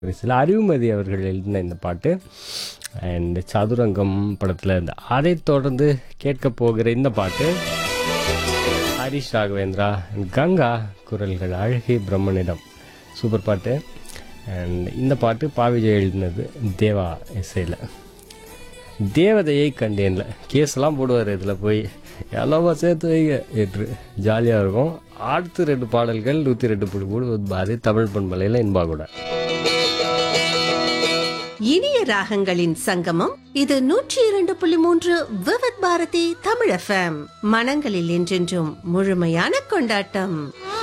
சில அறிவுமதி அவர்கள் எழுதின இந்த பாட்டு அண்ட் சதுரங்கம் படத்தில் இருந்து அதை தொடர்ந்து கேட்க போகிற இந்த பாட்டு ஹரிஷ் ராகவேந்திரா கங்கா குரல்கள் அழகி பிரம்மனிடம் சூப்பர் பாட்டு அண்ட் இந்த பாட்டு பாவிஜய் எழுதினது தேவா இசையில் தேவதையை கண்டேன்ல கேஸ்லாம் போடுவார் இதில் போய் எல்லாமா சேர்த்து வைங்க என்று ஜாலியாக இருக்கும் அடுத்து ரெண்டு பாடல்கள் நூற்றி ரெண்டு புள்ளி மூணு அது தமிழ் பண்பலையில் இன்பா கூட இனிய ராகங்களின் சங்கமம் இது நூற்றி இரண்டு புள்ளி மூன்று விவத் பாரதி தமிழ் எஃப்எம் மனங்களில் என்றென்றும் முழுமையான கொண்டாட்டம்